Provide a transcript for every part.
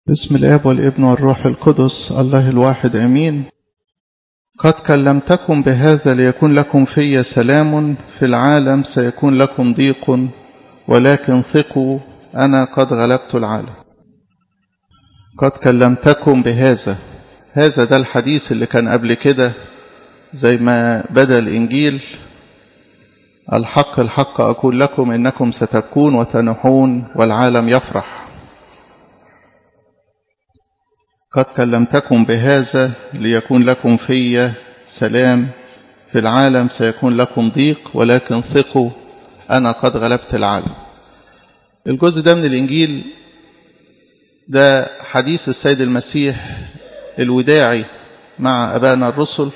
بسم الاب والابن والروح القدس الله الواحد امين قد كلمتكم بهذا ليكون لكم في سلام في العالم سيكون لكم ضيق ولكن ثقوا انا قد غلبت العالم قد كلمتكم بهذا هذا ده الحديث اللي كان قبل كده زي ما بدا الانجيل الحق الحق اقول لكم انكم ستبكون وتنحون والعالم يفرح قد كلمتكم بهذا ليكون لكم في سلام في العالم سيكون لكم ضيق ولكن ثقوا أنا قد غلبت العالم الجزء ده من الإنجيل ده حديث السيد المسيح الوداعي مع أبائنا الرسل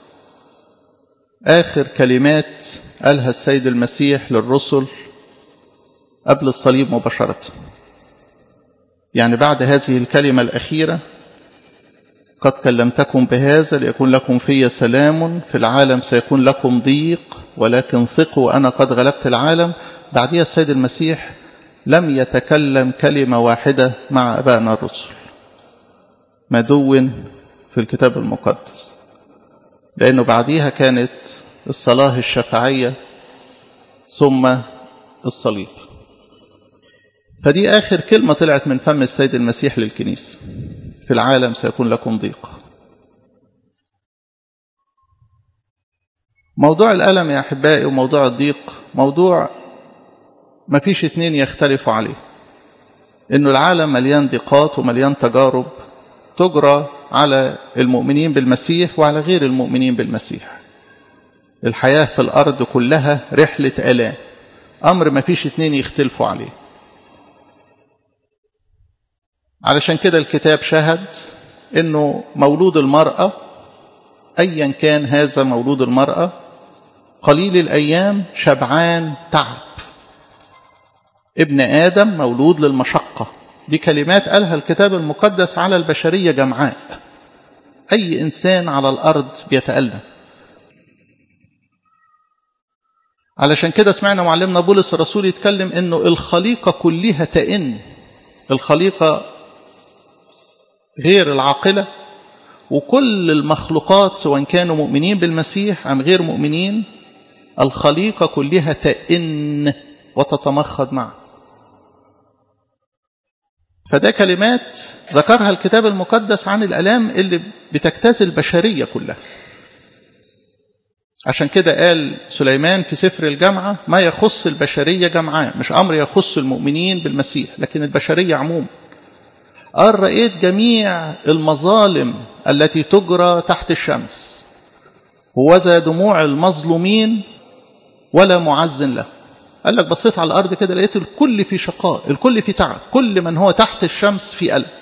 آخر كلمات قالها السيد المسيح للرسل قبل الصليب مباشرة يعني بعد هذه الكلمة الأخيرة قد كلمتكم بهذا ليكون لكم في سلام في العالم سيكون لكم ضيق ولكن ثقوا أنا قد غلبت العالم بعدها السيد المسيح لم يتكلم كلمة واحدة مع أبائنا الرسل ما دون في الكتاب المقدس لأنه بعديها كانت الصلاة الشفاعية ثم الصليب فدي آخر كلمة طلعت من فم السيد المسيح للكنيسة في العالم سيكون لكم ضيق موضوع الألم يا أحبائي وموضوع الضيق موضوع ما فيش اتنين يختلفوا عليه إنه العالم مليان ضيقات ومليان تجارب تجرى على المؤمنين بالمسيح وعلى غير المؤمنين بالمسيح الحياة في الأرض كلها رحلة آلام أمر ما فيش اتنين يختلفوا عليه علشان كده الكتاب شهد انه مولود المرأة ايا كان هذا مولود المرأة قليل الايام شبعان تعب ابن ادم مولود للمشقة دي كلمات قالها الكتاب المقدس على البشرية جمعاء اي انسان على الارض بيتألم علشان كده سمعنا معلمنا بولس الرسول يتكلم انه الخليقة كلها تئن الخليقة غير العاقلة وكل المخلوقات سواء كانوا مؤمنين بالمسيح أم غير مؤمنين الخليقة كلها تئن وتتمخض معه فده كلمات ذكرها الكتاب المقدس عن الألام اللي بتجتاز البشرية كلها عشان كده قال سليمان في سفر الجامعة ما يخص البشرية جمعاء مش أمر يخص المؤمنين بالمسيح لكن البشرية عموما قال رأيت جميع المظالم التي تجرى تحت الشمس ووذا دموع المظلومين ولا معز له قال لك بصيت على الأرض كده لقيت الكل في شقاء الكل في تعب كل من هو تحت الشمس في ألم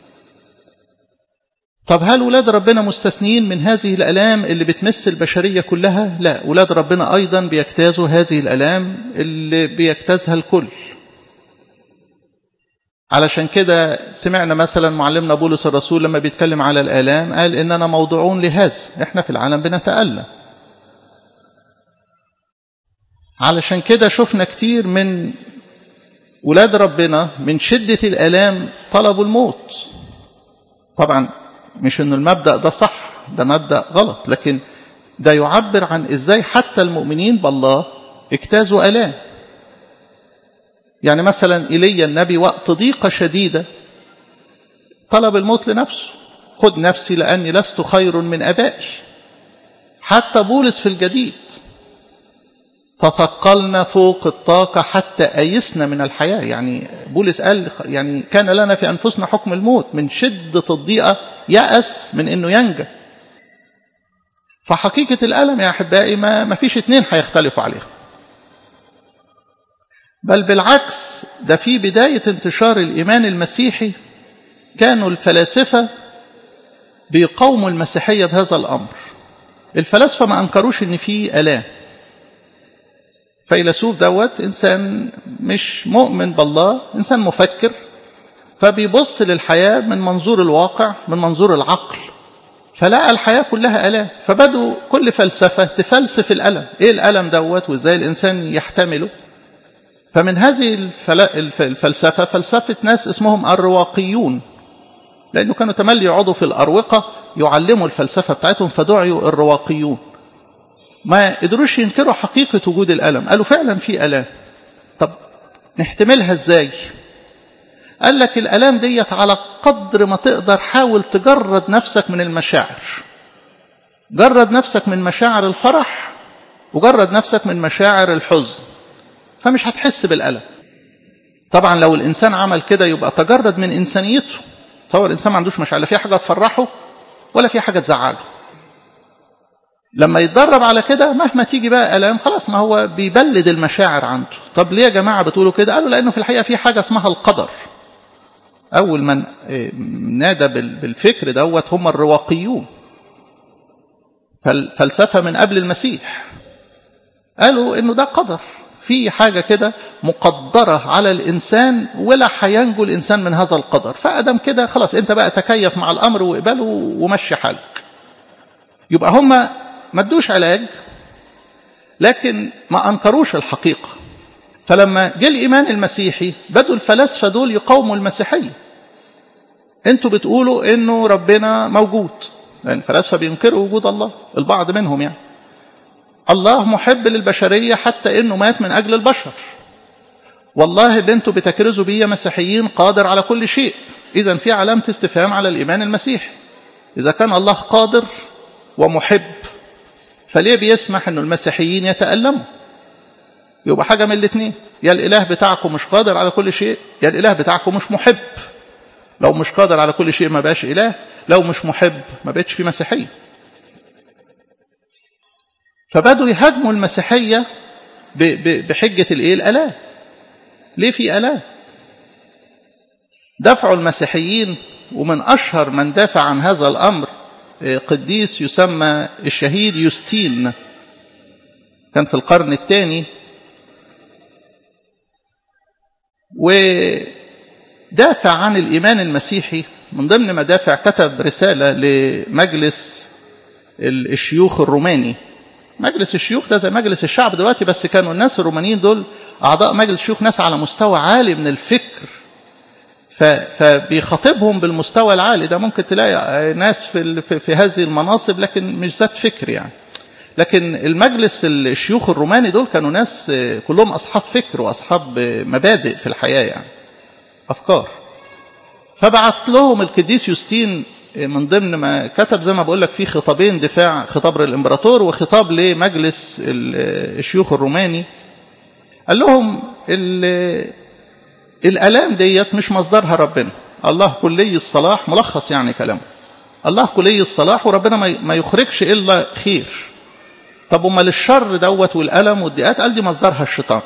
طب هل ولاد ربنا مستثنين من هذه الألام اللي بتمس البشرية كلها لا ولاد ربنا أيضا بيجتازوا هذه الألام اللي بيجتازها الكل علشان كده سمعنا مثلا معلمنا بولس الرسول لما بيتكلم على الآلام قال إننا موضوعون لهذا إحنا في العالم بنتألم علشان كده شفنا كتير من ولاد ربنا من شدة الآلام طلبوا الموت طبعا مش إنه المبدأ ده صح ده مبدأ غلط لكن ده يعبر عن إزاي حتى المؤمنين بالله اجتازوا آلام يعني مثلا إيليا النبي وقت ضيقة شديدة طلب الموت لنفسه خذ نفسي لأني لست خير من أبائي حتى بولس في الجديد تثقلنا فوق الطاقة حتى أيسنا من الحياة يعني بولس قال يعني كان لنا في أنفسنا حكم الموت من شدة الضيقة يأس من أنه ينجى فحقيقة الألم يا أحبائي ما, ما فيش اتنين هيختلفوا عليها بل بالعكس ده في بداية انتشار الإيمان المسيحي كانوا الفلاسفة بيقاوموا المسيحية بهذا الأمر الفلاسفة ما أنكروش إن في آلام فيلسوف دوت إنسان مش مؤمن بالله إنسان مفكر فبيبص للحياة من منظور الواقع من منظور العقل فلقى الحياة كلها ألام فبدوا كل فلسفة تفلسف الألم إيه الألم دوت وإزاي الإنسان يحتمله فمن هذه الفلسفة فلسفة ناس اسمهم الرواقيون لأنه كانوا تملي يقعدوا في الأروقة يعلموا الفلسفة بتاعتهم فدعيوا الرواقيون ما قدروش ينكروا حقيقة وجود الألم قالوا فعلا في ألام طب نحتملها ازاي قال لك الألام ديت على قدر ما تقدر حاول تجرد نفسك من المشاعر جرد نفسك من مشاعر الفرح وجرد نفسك من مشاعر الحزن فمش هتحس بالألم طبعا لو الإنسان عمل كده يبقى تجرد من إنسانيته فهو الإنسان ما عندوش مشاعر لا في حاجة تفرحه ولا في حاجة تزعله لما يتدرب على كده مهما تيجي بقى ألام خلاص ما هو بيبلد المشاعر عنده طب ليه يا جماعة بتقولوا كده قالوا لأنه في الحقيقة في حاجة اسمها القدر أول من نادى بالفكر دوت هم الرواقيون فالفلسفة من قبل المسيح قالوا انه ده قدر في حاجة كده مقدرة على الإنسان ولا هينجو الإنسان من هذا القدر فأدم كده خلاص أنت بقى تكيف مع الأمر واقبله ومشي حالك يبقى هم ما ادوش علاج لكن ما أنكروش الحقيقة فلما جه الإيمان المسيحي بدوا الفلاسفة دول يقاوموا المسيحية انتوا بتقولوا انه ربنا موجود لأن الفلاسفة بينكروا وجود الله البعض منهم يعني الله محب للبشرية حتى انه مات من اجل البشر والله اللي انتوا بتكرزوا بيه مسيحيين قادر على كل شيء اذا في علامة استفهام على الايمان المسيحي اذا كان الله قادر ومحب فليه بيسمح انه المسيحيين يتألموا يبقى حاجة من الاثنين يا الاله بتاعكم مش قادر على كل شيء يا الاله بتاعكم مش محب لو مش قادر على كل شيء ما بقاش اله لو مش محب ما بقتش في مسيحيه فبدوا يهاجموا المسيحية بحجة الايه الآلام ليه في آلام دفعوا المسيحيين ومن أشهر من دافع عن هذا الأمر قديس يسمى الشهيد يوستين كان في القرن الثاني ودافع عن الإيمان المسيحي من ضمن مدافع كتب رسالة لمجلس الشيوخ الروماني مجلس الشيوخ ده زي مجلس الشعب دلوقتي بس كانوا الناس الرومانيين دول أعضاء مجلس الشيوخ ناس على مستوى عالي من الفكر فبيخاطبهم بالمستوى العالي ده ممكن تلاقي ناس في, في, في هذه المناصب لكن مش ذات فكر يعني لكن المجلس الشيوخ الروماني دول كانوا ناس كلهم أصحاب فكر وأصحاب مبادئ في الحياة يعني أفكار فبعت لهم القديس يوستين من ضمن ما كتب زي ما بقول لك في خطابين دفاع خطاب للإمبراطور وخطاب لمجلس الشيوخ الروماني قال لهم الآلام ديت مش مصدرها ربنا الله كلي الصلاح ملخص يعني كلامه الله كلي الصلاح وربنا ما يخرجش إلا خير طب امال الشر دوت والألم والضيقات قال دي مصدرها الشيطان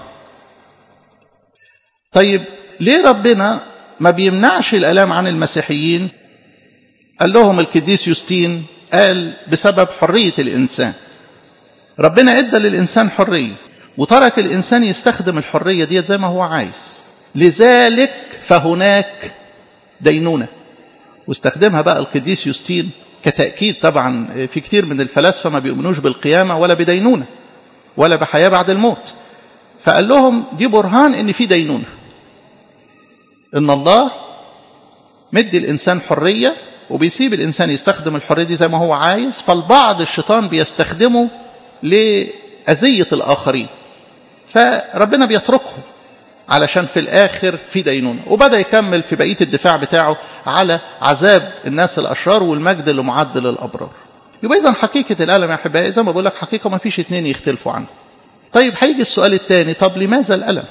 طيب ليه ربنا ما بيمنعش الألام عن المسيحيين قال لهم القديس يوستين قال بسبب حرية الإنسان ربنا ادى للإنسان حرية وترك الإنسان يستخدم الحرية دي زي ما هو عايز لذلك فهناك دينونة واستخدمها بقى القديس يوستين كتأكيد طبعا في كتير من الفلاسفة ما بيؤمنوش بالقيامة ولا بدينونة ولا بحياة بعد الموت فقال لهم دي برهان ان في دينونة ان الله مدي الإنسان حرية وبيسيب الإنسان يستخدم الحرية دي زي ما هو عايز فالبعض الشيطان بيستخدمه لأذية الآخرين فربنا بيتركهم علشان في الآخر في دينونة وبدأ يكمل في بقية الدفاع بتاعه على عذاب الناس الأشرار والمجد اللي معد للأبرار يبقى إذا حقيقة الألم يا أحبائي زي ما بقول لك حقيقة ما فيش اتنين يختلفوا عنها طيب هيجي السؤال الثاني طب لماذا الألم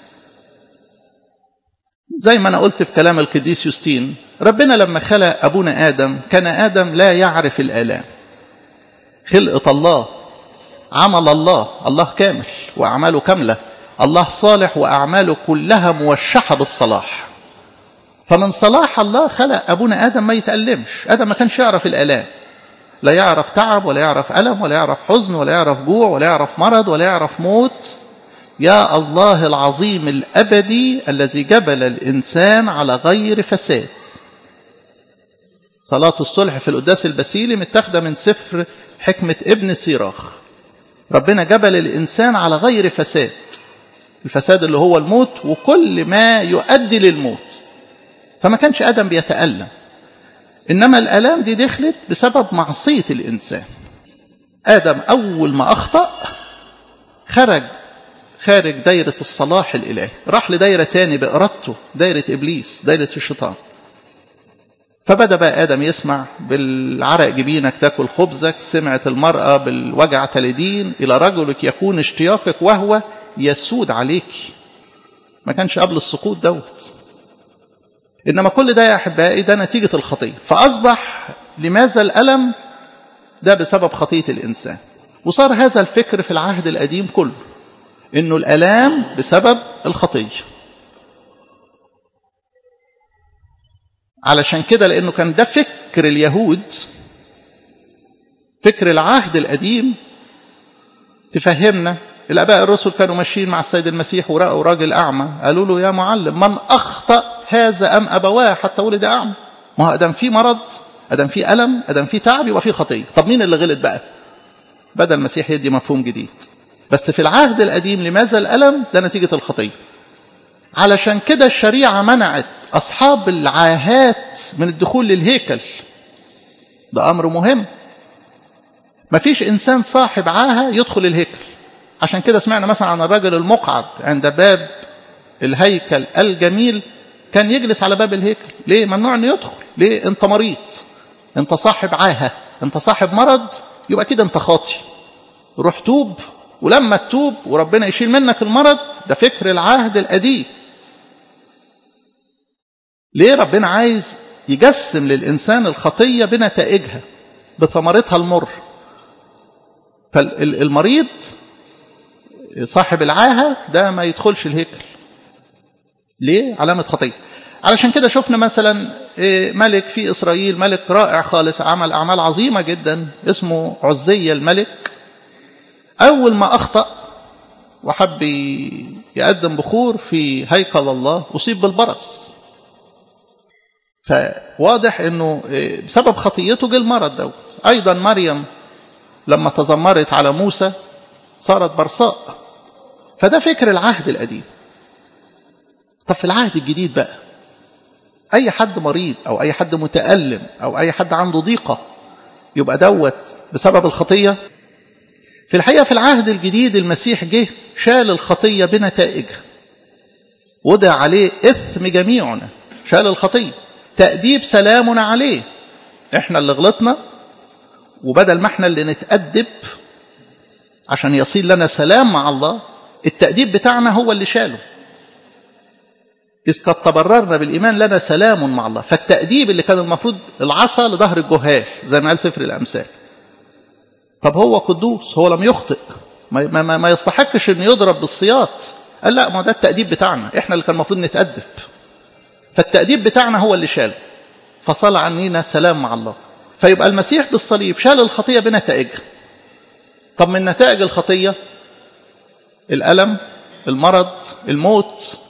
زي ما أنا قلت في كلام القديس يوستين ربنا لما خلق أبونا آدم كان آدم لا يعرف الآلام خلقة الله عمل الله الله كامل وأعماله كاملة الله صالح وأعماله كلها موشحة بالصلاح فمن صلاح الله خلق أبونا آدم ما يتألمش آدم ما كانش يعرف الآلام لا يعرف تعب ولا يعرف ألم ولا يعرف حزن ولا يعرف جوع ولا يعرف مرض ولا يعرف موت يا الله العظيم الأبدي الذي جبل الإنسان على غير فساد صلاة الصلح في القداس البسيلي متاخدة من سفر حكمة ابن سيراخ ربنا جبل الإنسان على غير فساد الفساد اللي هو الموت وكل ما يؤدي للموت فما كانش آدم بيتألم إنما الآلام دي دخلت بسبب معصية الإنسان آدم أول ما أخطأ خرج خارج دايرة الصلاح الإلهي راح لدايرة تاني بإرادته دايرة إبليس دايرة الشيطان فبدأ بقى آدم يسمع بالعرق جبينك تاكل خبزك سمعت المرأة بالوجع تلدين إلى رجلك يكون اشتياقك وهو يسود عليك ما كانش قبل السقوط دوت إنما كل ده يا أحبائي ده نتيجة الخطية فأصبح لماذا الألم ده بسبب خطية الإنسان وصار هذا الفكر في العهد القديم كله إنه الألام بسبب الخطية علشان كده لأنه كان ده فكر اليهود فكر العهد القديم تفهمنا الآباء الرسل كانوا ماشيين مع السيد المسيح ورأوا راجل أعمى قالوا له يا معلم من أخطأ هذا أم أبواه حتى ولد أعمى ما هو أدم في مرض أدم في ألم أدم في تعب يبقى في خطية طب مين اللي غلط بقى بدأ المسيح يدي مفهوم جديد بس في العهد القديم لماذا الألم ده نتيجة الخطية علشان كده الشريعة منعت أصحاب العاهات من الدخول للهيكل ده أمر مهم مفيش إنسان صاحب عاهة يدخل الهيكل عشان كده سمعنا مثلا عن الرجل المقعد عند باب الهيكل الجميل كان يجلس على باب الهيكل ليه ممنوع انه يدخل ليه انت مريض انت صاحب عاهة انت صاحب مرض يبقى كده انت خاطي روح توب ولما تتوب وربنا يشيل منك المرض ده فكر العهد القديم ليه ربنا عايز يجسم للإنسان الخطية بنتائجها بثمرتها المر فالمريض صاحب العاهة ده ما يدخلش الهيكل ليه علامة خطية علشان كده شفنا مثلا ملك في إسرائيل ملك رائع خالص عمل أعمال عظيمة جدا اسمه عزية الملك أول ما أخطأ وحب يقدم بخور في هيكل الله أصيب بالبرص فواضح أنه بسبب خطيته جه المرض ده أيضا مريم لما تذمرت على موسى صارت برصاء فده فكر العهد القديم طب في العهد الجديد بقى أي حد مريض أو أي حد متألم أو أي حد عنده ضيقة يبقى دوت بسبب الخطية في الحقيقة في العهد الجديد المسيح جه شال الخطية بنتائجها وضع عليه إثم جميعنا شال الخطية تأديب سلامنا عليه احنا اللي غلطنا وبدل ما احنا اللي نتأدب عشان يصير لنا سلام مع الله التأديب بتاعنا هو اللي شاله إذ قد تبررنا بالإيمان لنا سلام مع الله فالتأديب اللي كان المفروض العصا لظهر الجهال زي ما قال سفر الأمثال طب هو قدوس هو لم يخطئ ما, ما, ما يستحقش انه يضرب بالسياط قال لا ما ده التأديب بتاعنا احنا اللي كان المفروض نتأدب فالتأديب بتاعنا هو اللي شاله فصل عنينا سلام مع الله فيبقى المسيح بالصليب شال الخطية بنتائجها طب من نتائج الخطية الألم المرض الموت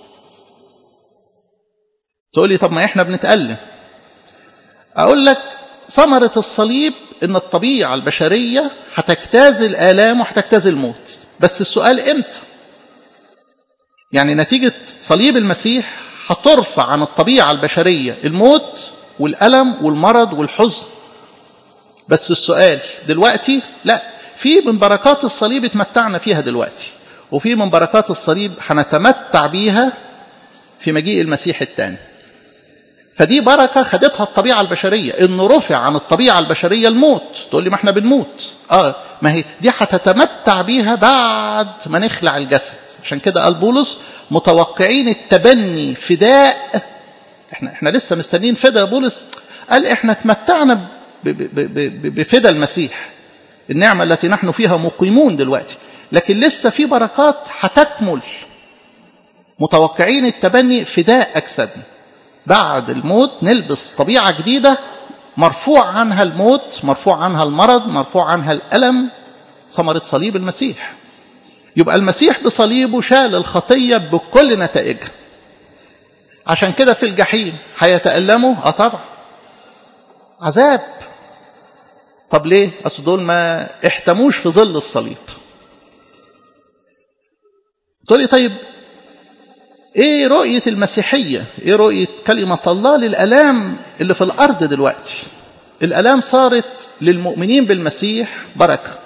تقول لي طب ما احنا بنتألم أقول لك ثمرة الصليب ان الطبيعة البشرية هتجتاز الآلام وهتجتاز الموت بس السؤال امتى يعني نتيجة صليب المسيح هترفع عن الطبيعة البشرية الموت والألم والمرض والحزن بس السؤال دلوقتي لا في من بركات الصليب اتمتعنا فيها دلوقتي وفي من بركات الصليب هنتمتع بيها في مجيء المسيح الثاني فدي بركة خدتها الطبيعة البشرية إنه رفع عن الطبيعة البشرية الموت تقول لي ما احنا بنموت آه ما هي دي هتتمتع بيها بعد ما نخلع الجسد عشان كده قال بولس متوقعين التبني فداء احنا احنا لسه مستنيين فداء بولس قال احنا تمتعنا بفداء المسيح النعمة التي نحن فيها مقيمون دلوقتي لكن لسه في بركات هتكمل متوقعين التبني فداء أجسادنا بعد الموت نلبس طبيعة جديدة مرفوع عنها الموت مرفوع عنها المرض مرفوع عنها الألم ثمرة صليب المسيح يبقى المسيح بصليبه شال الخطية بكل نتائجها عشان كده في الجحيم هيتألموا اه طبعا عذاب طب ليه اصل دول ما احتموش في ظل الصليب تقولي طيب ايه رؤية المسيحية ايه رؤية كلمة الله للألام اللي في الأرض دلوقتي الألام صارت للمؤمنين بالمسيح بركة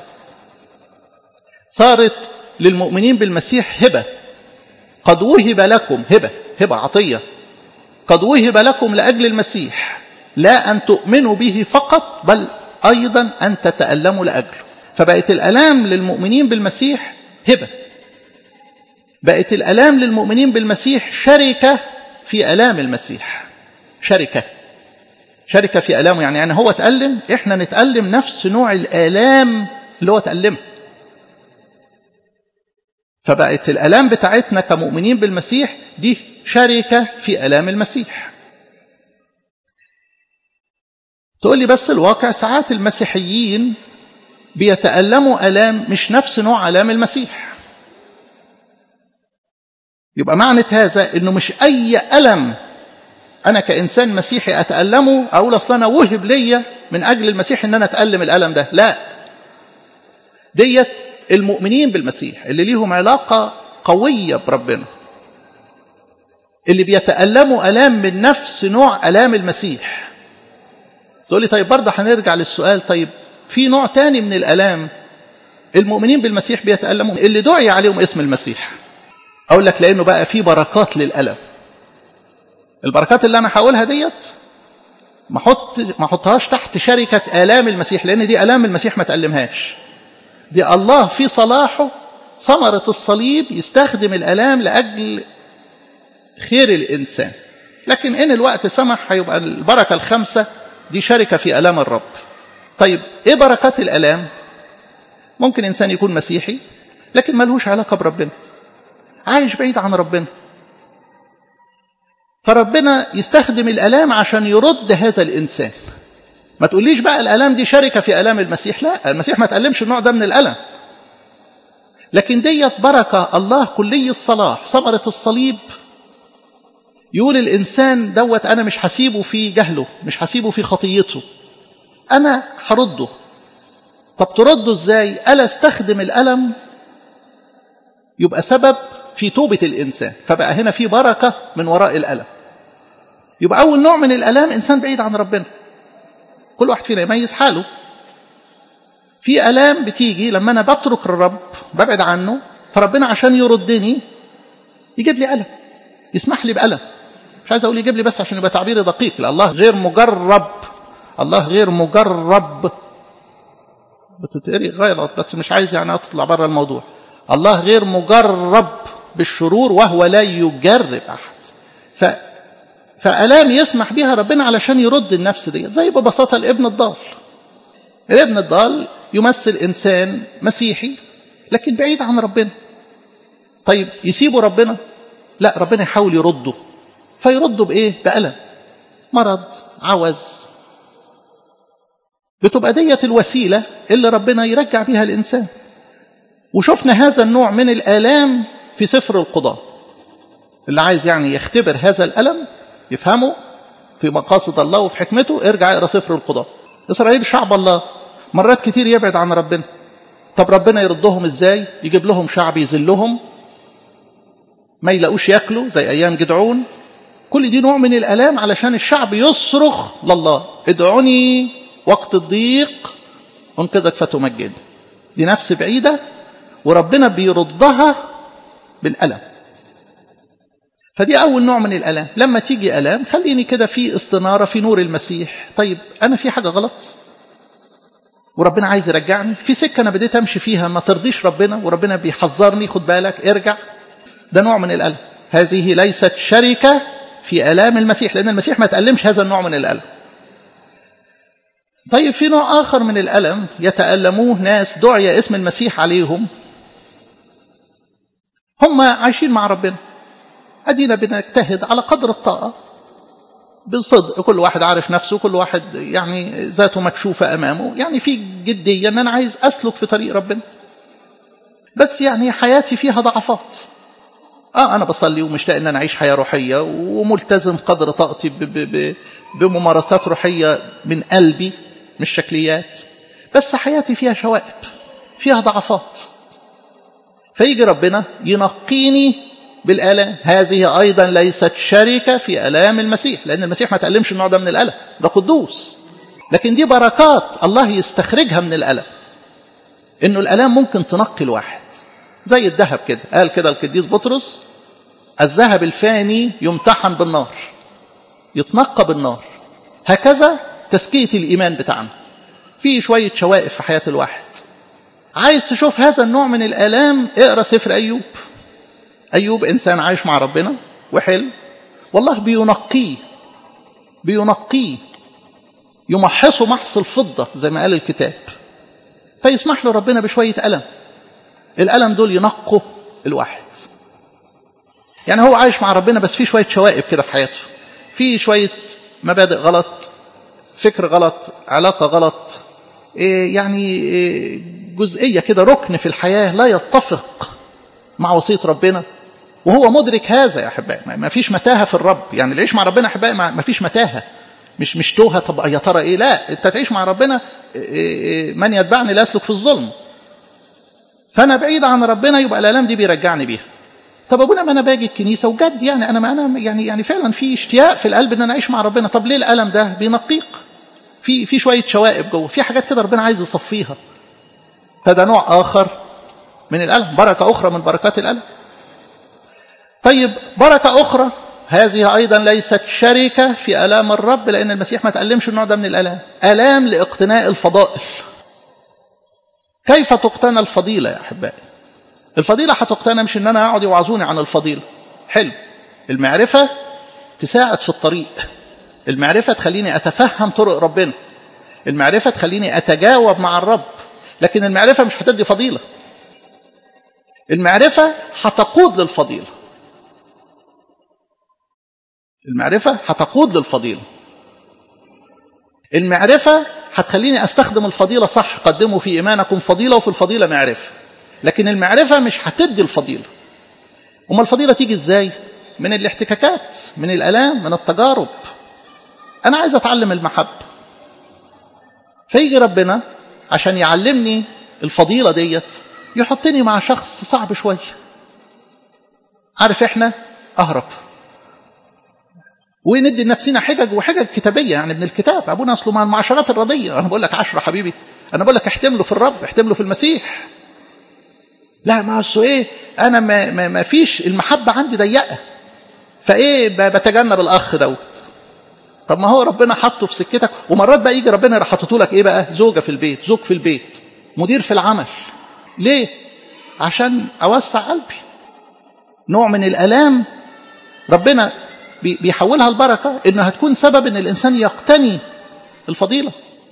صارت للمؤمنين بالمسيح هبة قد وهب لكم هبة هبة عطية قد وهب لكم لأجل المسيح لا أن تؤمنوا به فقط بل أيضا أن تتألموا لأجله فبقت الألام للمؤمنين بالمسيح هبة بقت الألام للمؤمنين بالمسيح شركة في ألام المسيح شركة شركة في ألامه يعني يعني هو تألم إحنا نتألم نفس نوع الآلام اللي هو تألمه فبقت الألام بتاعتنا كمؤمنين بالمسيح دي شركة في ألام المسيح تقول لي بس الواقع ساعات المسيحيين بيتألموا ألام مش نفس نوع ألام المسيح يبقى معنى هذا انه مش اي ألم انا كإنسان مسيحي اتألمه اقول اصلا انا وهب ليا من اجل المسيح ان انا اتألم الألم ده لا ديت المؤمنين بالمسيح اللي ليهم علاقة قوية بربنا اللي بيتألموا ألام من نفس نوع ألام المسيح تقول لي طيب برضه هنرجع للسؤال طيب في نوع تاني من الألام المؤمنين بالمسيح بيتألموا اللي دعي عليهم اسم المسيح أقول لك لأنه بقى في بركات للألم البركات اللي أنا هقولها ديت ما حط ما احطهاش تحت شركة آلام المسيح لأن دي آلام المسيح ما تألمهاش دي الله في صلاحه ثمرة الصليب يستخدم الآلام لأجل خير الإنسان لكن إن الوقت سمح هيبقى البركة الخمسة دي شركة في ألام الرب طيب إيه بركات الألام ممكن إنسان يكون مسيحي لكن ملهوش علاقة بربنا عايش بعيد عن ربنا فربنا يستخدم الألام عشان يرد هذا الإنسان ما تقوليش بقى الألام دي شركة في ألام المسيح لا المسيح ما تألمش النوع ده من الألم لكن ديت بركة الله كلي الصلاح ثمرة الصليب يقول الإنسان دوت أنا مش هسيبه في جهله مش هسيبه في خطيته أنا هرده طب ترده إزاي ألا استخدم الألم يبقى سبب في توبة الإنسان فبقى هنا في بركة من وراء الألم يبقى أول نوع من الألام إنسان بعيد عن ربنا كل واحد فينا يميز حاله في ألام بتيجي لما أنا بترك الرب ببعد عنه فربنا عشان يردني يجيب لي ألم يسمح لي بألم مش عايز أقول يجيب لي بس عشان يبقى تعبيري دقيق لا الله غير مجرب الله غير مجرب بتتقري غلط بس مش عايز يعني أطلع بره الموضوع الله غير مجرب بالشرور وهو لا يجرب أحد ف... فألام يسمح بها ربنا علشان يرد النفس دي زي ببساطة الابن الضال الابن الضال يمثل إنسان مسيحي لكن بعيد عن ربنا طيب يسيبه ربنا لا ربنا يحاول يرده فيرده بإيه بألم مرض عوز بتبقى ديت الوسيلة اللي ربنا يرجع بها الإنسان وشفنا هذا النوع من الآلام في سفر القضاء اللي عايز يعني يختبر هذا الألم يفهمه في مقاصد الله وفي حكمته ارجع اقرا سفر القضاء إسرائيل شعب الله مرات كتير يبعد عن ربنا طب ربنا يردهم ازاي يجيب لهم شعب يذلهم ما يلاقوش ياكلوا زي ايام جدعون كل دي نوع من الالام علشان الشعب يصرخ لله ادعوني وقت الضيق انقذك فتمجد دي نفس بعيده وربنا بيردها بالالم فدي اول نوع من الالام لما تيجي الام خليني كده في استناره في نور المسيح طيب انا في حاجه غلط وربنا عايز يرجعني في سكه انا بديت امشي فيها ما ترضيش ربنا وربنا بيحذرني خد بالك ارجع ده نوع من الالم هذه ليست شركه في الام المسيح لان المسيح ما تالمش هذا النوع من الالم طيب في نوع اخر من الالم يتالموه ناس دعي اسم المسيح عليهم هم عايشين مع ربنا ادينا بنجتهد على قدر الطاقه بصدق كل واحد عارف نفسه كل واحد يعني ذاته مكشوفة أمامه يعني في جدية أن أنا عايز أسلك في طريق ربنا بس يعني حياتي فيها ضعفات آه أنا بصلي ومشتاق أن أنا أعيش حياة روحية وملتزم قدر طاقتي ب ب ب بممارسات روحية من قلبي مش شكليات بس حياتي فيها شوائب فيها ضعفات فيجي ربنا ينقيني بالآلام هذه أيضا ليست شركة في آلام المسيح لأن المسيح ما تألمش النوع ده من الألم ده قدوس لكن دي بركات الله يستخرجها من الألم إنه الآلام ممكن تنقي الواحد زي الذهب كده قال كده القديس بطرس الذهب الفاني يمتحن بالنار يتنقى بالنار هكذا تزكية الإيمان بتاعنا في شوية شوائف في حياة الواحد عايز تشوف هذا النوع من الآلام اقرأ سفر أيوب أيوب إنسان عايش مع ربنا وحلو والله بينقيه بينقيه يمحصه محص الفضة زي ما قال الكتاب فيسمح له ربنا بشوية ألم الألم دول ينقوا الواحد يعني هو عايش مع ربنا بس في شوية شوائب كده في حياته في شوية مبادئ غلط فكر غلط علاقة غلط إيه يعني إيه جزئية كده ركن في الحياة لا يتفق مع وصية ربنا وهو مدرك هذا يا أحبائي ما فيش متاهة في الرب يعني العيش مع ربنا أحبائي ما فيش متاهة مش مش توهة طب يا ترى إيه لا أنت تعيش مع ربنا إيه من يتبعني لا يسلك في الظلم فأنا بعيد عن ربنا يبقى الآلام دي بيرجعني بيها طب ابونا ما انا باجي الكنيسه وجد يعني انا ما انا يعني يعني فعلا في اشتياق في القلب ان انا اعيش مع ربنا طب ليه الالم ده بينقيق في في شويه شوائب جوه في حاجات كده ربنا عايز يصفيها فده نوع اخر من الالم بركه اخرى من بركات الالم طيب بركه اخرى هذه ايضا ليست شركه في الام الرب لان المسيح ما تالمش النوع ده من الالام الام لاقتناء الفضائل كيف تقتنى الفضيله يا احبائي الفضيلة هتقتنى مش ان انا اقعد يوعظوني عن الفضيلة حلو المعرفة تساعد في الطريق المعرفة تخليني اتفهم طرق ربنا المعرفة تخليني اتجاوب مع الرب لكن المعرفة مش هتدي فضيلة المعرفة هتقود للفضيلة المعرفة هتقود للفضيلة المعرفة هتخليني استخدم الفضيلة صح قدموا في ايمانكم فضيلة وفي الفضيلة معرفة لكن المعرفة مش هتدي الفضيلة أما الفضيلة تيجي إزاي من الاحتكاكات من الألام من التجارب أنا عايز أتعلم المحبة فيجي ربنا عشان يعلمني الفضيلة ديت يحطني مع شخص صعب شوية عارف إحنا أهرب وندي لنفسنا حجج وحجج كتابية يعني من الكتاب أبونا أصله مع المعاشرات الرضية أنا بقول لك عشرة حبيبي أنا بقول لك احتمله في الرب احتمله في المسيح لا ما اصل ايه انا ما, ما, ما فيش المحبه عندي ضيقه فايه بتجنب الاخ دوت طب ما هو ربنا حطه في سكتك ومرات بقى يجي ربنا يروح حاطط لك ايه بقى زوجه في البيت زوج في البيت مدير في العمل ليه عشان اوسع قلبي نوع من الالام ربنا بيحولها البركه انها تكون سبب ان الانسان يقتني الفضيله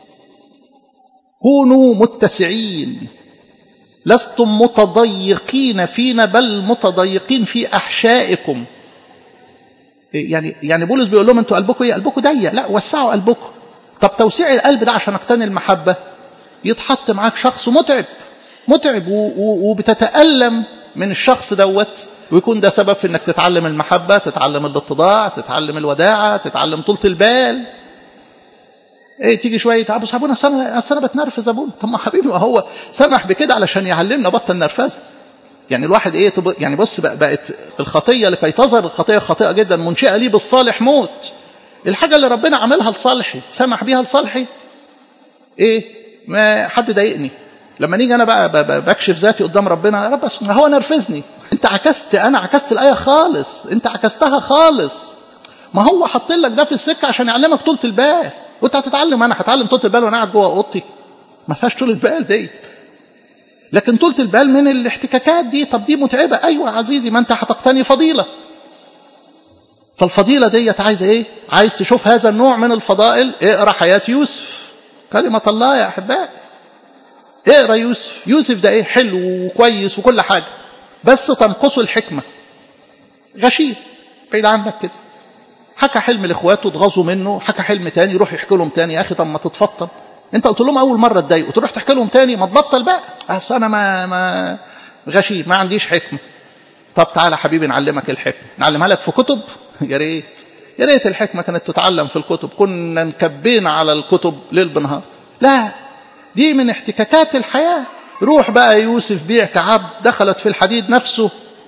كونوا متسعين لستم متضيقين فينا بل متضيقين في احشائكم يعني يعني بولس بيقول لهم انتوا قلبكم ايه قلبكم ضيق لا وسعوا قلبكم طب توسيع القلب ده عشان اقتني المحبه يتحط معاك شخص متعب متعب وبتتالم من الشخص دوت ويكون ده سبب في انك تتعلم المحبه تتعلم الاتضاع تتعلم الوداعه تتعلم طولة البال ايه تيجي شويه ابو ابونا اصل انا اصل انا بتنرفز ابونا طب ما حبيبي ما هو سمح بكده علشان يعلمنا بطل نرفزه يعني الواحد ايه طب يعني بص بقت الخطيه لكي تظهر الخطيه خاطئه جدا منشئه لي بالصالح موت الحاجه اللي ربنا عملها لصالحي سمح بيها لصالحي ايه ما حد ضايقني لما نيجي انا بقى بكشف ذاتي قدام ربنا يا رب ما هو نرفزني انت عكست انا عكست الايه خالص انت عكستها خالص ما هو حاط لك ده في السكه عشان يعلمك طولة البال وانت هتتعلم انا هتعلم طولة البال وانا قاعد جوه اوضتي ما فيهاش طولة بال دي لكن طولة البال من الاحتكاكات دي طب دي متعبة ايوه يا عزيزي ما انت هتقتني فضيلة فالفضيلة ديت عايز ايه عايز تشوف هذا النوع من الفضائل اقرا حياة يوسف كلمة الله يا احبائي اقرا يوسف يوسف ده ايه حلو وكويس وكل حاجة بس تنقصه الحكمة غشيم بعيد عنك كده حكى حلم لاخواته اتغاظوا منه حكى حلم تاني يروح يحكي لهم تاني يا اخي طب ما تتفطن انت قلت لهم اول مره اتضايقوا تروح تحكي لهم تاني ما تبطل بقى اصل انا ما ما غشيم ما عنديش حكمه طب تعالى حبيبي نعلمك الحكمه نعلمها لك في كتب يا ريت يا ريت الحكمه كانت تتعلم في الكتب كنا نكبينا على الكتب ليل بنهار لا دي من احتكاكات الحياه روح بقى يوسف بيع كعبد دخلت في الحديد نفسه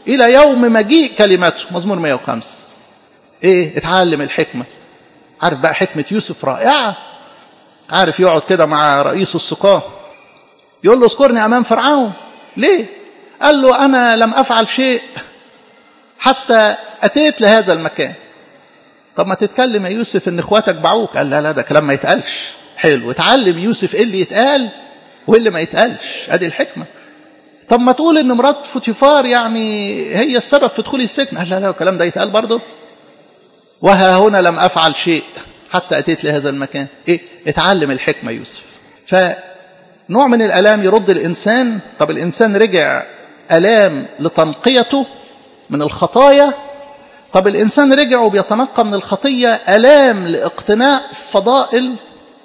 إلى يوم مجيء كلمته مزمور 105 إيه اتعلم الحكمة عارف بقى حكمة يوسف رائعة عارف يقعد كده مع رئيس السقاه يقول له اذكرني أمام فرعون ليه قال له أنا لم أفعل شيء حتى أتيت لهذا المكان طب ما تتكلم يا يوسف ان اخواتك باعوك قال لا لا ده كلام ما يتقالش حلو اتعلم يوسف ايه اللي يتقال وايه اللي ما يتقالش ادي الحكمه طب ما تقول ان مرات فوتيفار يعني هي السبب في دخول السجن قال لا لا الكلام ده يتقال برضه وها هنا لم افعل شيء حتى اتيت لهذا المكان ايه اتعلم الحكمه يوسف فنوع من الالام يرد الانسان طب الانسان رجع الام لتنقيته من الخطايا طب الإنسان رجع وبيتنقى من الخطية ألام لاقتناء فضائل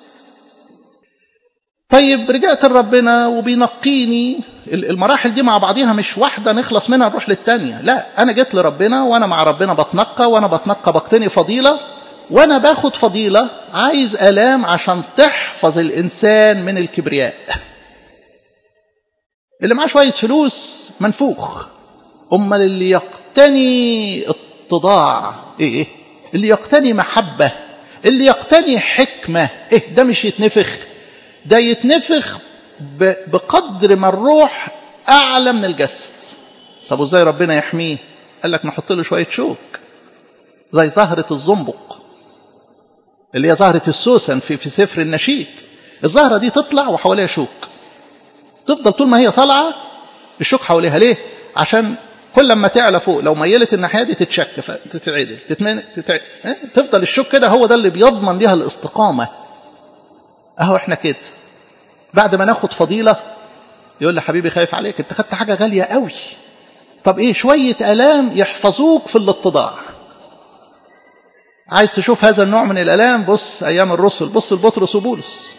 طيب رجعت لربنا وبينقيني المراحل دي مع بعضيها مش واحدة نخلص منها نروح للتانية لا أنا جيت لربنا وأنا مع ربنا بتنقى وأنا بتنقى بقتني فضيلة وأنا باخد فضيلة عايز ألام عشان تحفظ الإنسان من الكبرياء اللي معاه شوية فلوس منفوخ أمال اللي يقتني اتضاع ايه ايه اللي يقتني محبة اللي يقتني حكمة ايه ده مش يتنفخ ده يتنفخ بقدر ما الروح اعلى من الجسد طب وازاي ربنا يحميه قال لك نحط له شوية شوك زي زهرة الزنبق اللي هي زهرة السوسن في, في سفر النشيد الزهرة دي تطلع وحواليها شوك تفضل طول ما هي طالعة الشوك حواليها ليه عشان كل لما تعلى فوق لو ميلت الناحيه دي تتشك فتتعدل تتمن تتع... تفضل الشوك كده هو ده اللي بيضمن ليها الاستقامه اهو احنا كده بعد ما ناخد فضيله يقول لي حبيبي خايف عليك انت خدت حاجه غاليه قوي طب ايه شويه الام يحفظوك في الاتضاع عايز تشوف هذا النوع من الالام بص ايام الرسل بص لبطرس وبولس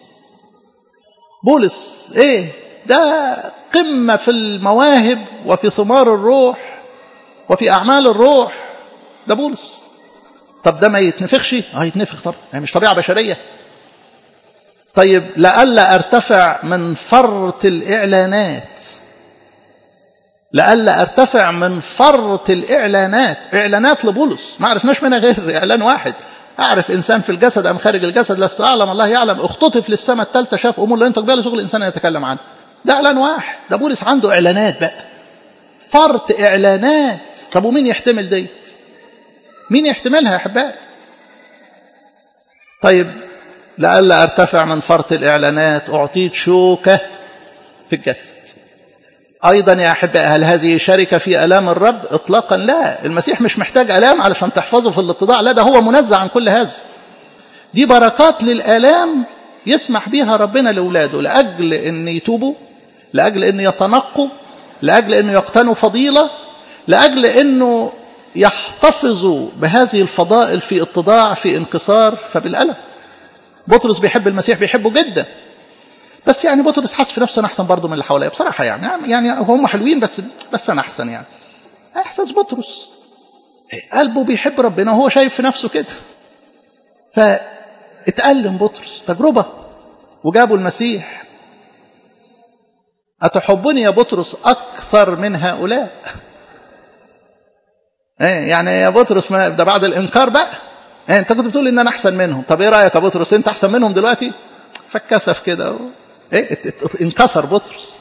بولس ايه ده قمة في المواهب وفي ثمار الروح وفي أعمال الروح ده بولس طب ده ما يتنفخش اه يتنفخ طبعا يعني مش طبيعة بشرية طيب لألا أرتفع من فرط الإعلانات لألا أرتفع من فرط الإعلانات إعلانات لبولس ما عرفناش منها غير إعلان واحد أعرف إنسان في الجسد أم خارج الجسد لست أعلم الله يعلم اختطف للسماء الثالثة شاف أمور لا ينطق بها لشغل الإنسان يتكلم عنه ده إعلان واحد ده بولس عنده إعلانات بقى فرط إعلانات طب ومين يحتمل دي مين يحتملها يا أحبائي طيب لألا أرتفع من فرط الإعلانات أعطيت شوكة في الجسد أيضا يا أحبائي هل هذه شركة في ألام الرب إطلاقا لا المسيح مش محتاج ألام علشان تحفظه في الاتضاع لا ده هو منزع عن كل هذا دي بركات للآلام يسمح بها ربنا لأولاده لأجل أن يتوبوا لأجل أن يتنقوا لأجل أنه يقتنوا فضيلة لأجل أنه يحتفظوا بهذه الفضائل في اتضاع في انكسار فبالألم بطرس بيحب المسيح بيحبه جدا بس يعني بطرس حاسس في نفسه انا احسن برضه من اللي حواليا بصراحه يعني يعني هم حلوين بس بس انا احسن يعني احساس بطرس قلبه بيحب ربنا وهو شايف في نفسه كده فاتألم بطرس تجربه وجابوا المسيح أتحبني يا بطرس أكثر من هؤلاء ايه يعني يا بطرس ما ده بعد الإنكار بقى ايه أنت كنت بتقول إن أنا أحسن منهم طب إيه رأيك يا بطرس أنت أحسن منهم دلوقتي فاتكسف كده و... ايه انكسر بطرس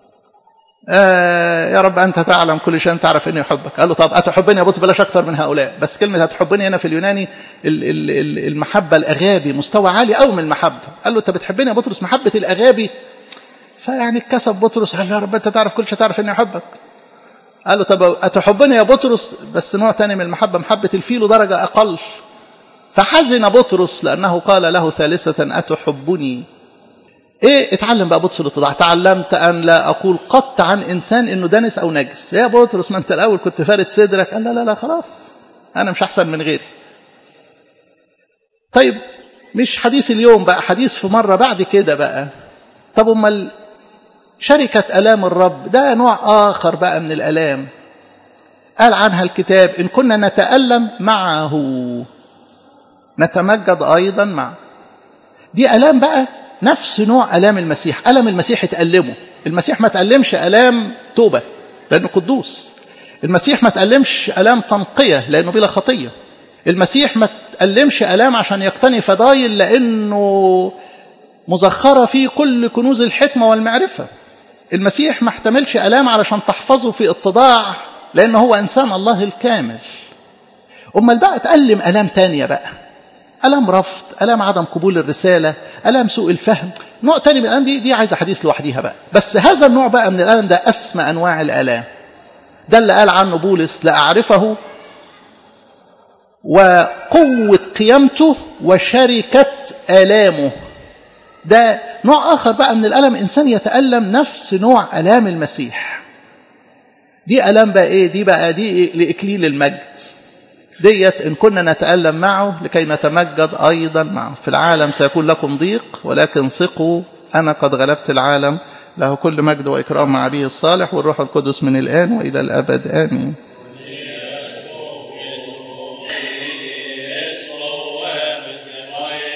آه يا رب أنت تعلم كل شيء تعرف إني أحبك قال له طب أتحبني يا بطرس بلاش أكتر من هؤلاء بس كلمة هتحبني هنا في اليوناني المحبة الأغابي مستوى عالي أوي من المحبة قال له أنت بتحبني يا بطرس محبة الأغابي فيعني اتكسب بطرس قال له يا رب أنت تعرف كل شيء تعرف إني أحبك قال له طب أتحبني يا بطرس بس نوع تاني من المحبة محبة الفيل درجة أقل فحزن بطرس لأنه قال له ثالثة أتحبني ايه اتعلم بقى بطرس الاتضاع تعلمت ان لا اقول قط عن انسان انه دنس او نجس يا بطرس ما انت الاول كنت فارد صدرك قال لا لا لا خلاص انا مش احسن من غيري طيب مش حديث اليوم بقى حديث في مره بعد كده بقى طب امال شركه الام الرب ده نوع اخر بقى من الالام قال عنها الكتاب ان كنا نتالم معه نتمجد ايضا معه دي الام بقى نفس نوع ألام المسيح ألم المسيح اتألمه المسيح ما تألمش ألام توبة لأنه قدوس المسيح ما تألمش ألام تنقية لأنه بلا خطية المسيح ما تألمش ألام عشان يقتني فضايل لأنه مزخرة فيه كل كنوز الحكمة والمعرفة المسيح ما احتملش ألام علشان تحفظه في اتضاع لأنه هو إنسان الله الكامل أمال بقى تألم ألام تانية بقى ألام رفض ألام عدم قبول الرسالة ألام سوء الفهم نوع تاني من الألام دي دي عايزة حديث لوحديها بقى بس هذا النوع بقى من الألم ده أسمى أنواع الألام ده اللي قال عنه بولس لأعرفه وقوة قيامته وشركة آلامه ده نوع آخر بقى من الألم إنسان يتألم نفس نوع ألام المسيح دي ألام بقى إيه دي بقى دي لإكليل المجد ديت إن كنا نتألم معه لكي نتمجد أيضا معه في العالم سيكون لكم ضيق ولكن ثقوا أنا قد غلبت العالم له كل مجد وإكرام مع أبيه الصالح والروح القدس من الآن وإلى الأبد آمين